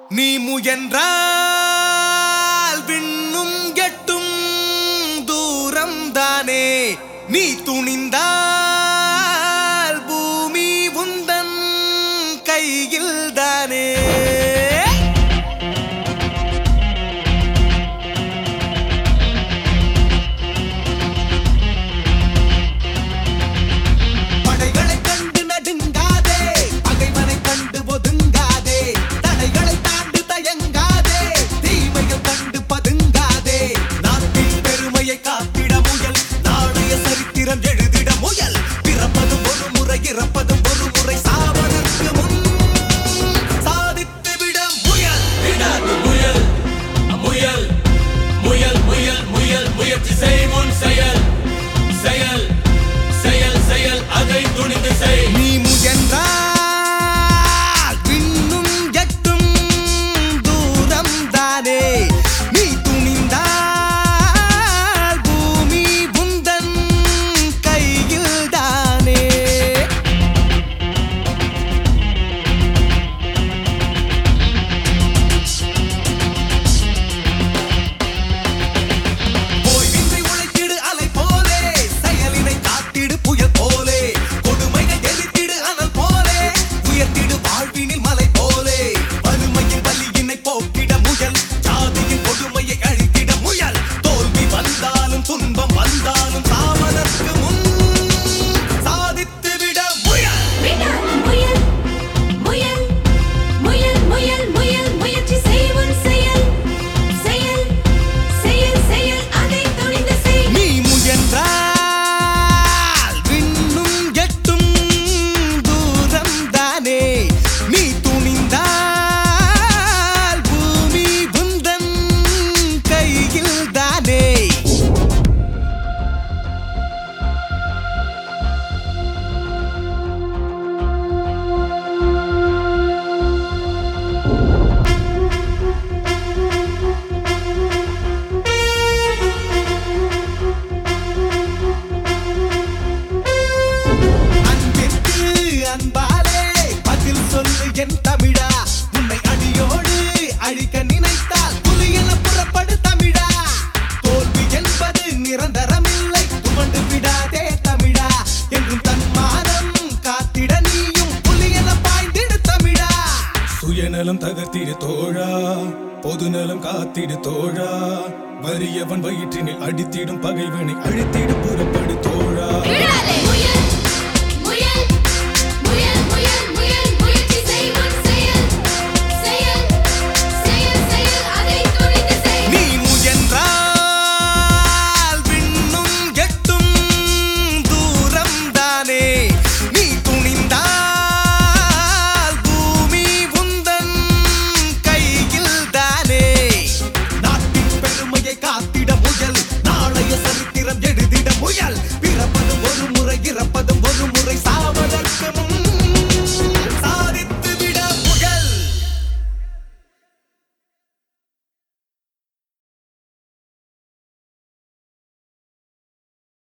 நீ முயன்றால் விண்ணும் எட்டும் தூரம் தானே நீ துணிந்தால் பூமி உந்தன் கையில் தானே படைகளை கண்டு நடுங்காதே பகைவனை கண்டு ஒதுங்காதே தடைகளை தாண்டு தயங்காதே தீமைகள் கண்டு பதுங்காதே நாட்டின் பெருமையை காத்திட முயல் நாளைய சரித்திரம் எழுதிட முயல் பிறப்பதும் ஒரு முறை இறப்பதும் ஒரு முறை சாவதற்கு முன் சாதித்து விட முயல் விடாது முயல் முயல் முயல் முயல் முயல் முயற்சி செய் முன் செயல் செயல் செயல் செயல் அதை துணிந்து செய் நீ முயன்றால் விண்ணும் எட்டும் தூரம் தானே நீ துணிந்தால் பூமி உந்தன் கையில் தானே ஓய்வின்றி உழைத்திடு அலை போலே செயலினை காத்திடு புயல் போலே கொடுமைகள் எதிர்த்திடு அனல் போலே உயர்த்திடு வாழ்வினில் மலை போலே வறுமையின் வலியினை போக்கிட முயல் ஜாதியின் கொடுமையை அழித்திட முயல் தோல்வி வந்தாலும் துன்பம் வந்தாலும் சாவதற்கு முன் சாதித்து விட முயல் விடாது முயல் முயல் முயல் முயல் முயல் முயற்சி செய் உன் செயல் செயல் செயல் செயல் அதை துணிந்து செய் நீ முயன்றால் விண்ணும் எட்டும் தூரம் தானே நீ துணிந்தால் பூமி புந்தன் கையில் தானே அன்பிற்கு அன்பாலே பதில் சொல்லு என் தமிழா உன்னை அடியோடு அழிக்க நினைத்தால் புலியென புறப்படு தமிழா தோல்வி என்பது நிரந்தரமில்லை துவண்டு விடாதே தமிழா என்றும் தன் மானம் காத்திட நீயும் புலியென பாய்ந்திடு தமிழா சுயநலம் தகர்த்திடு தோழா பொதுநலம் காத்திடு தோழா வறியவன் வயிற்றினில் அடித்திடும் பகைவனை அழித்திடு புறப்படு தோழா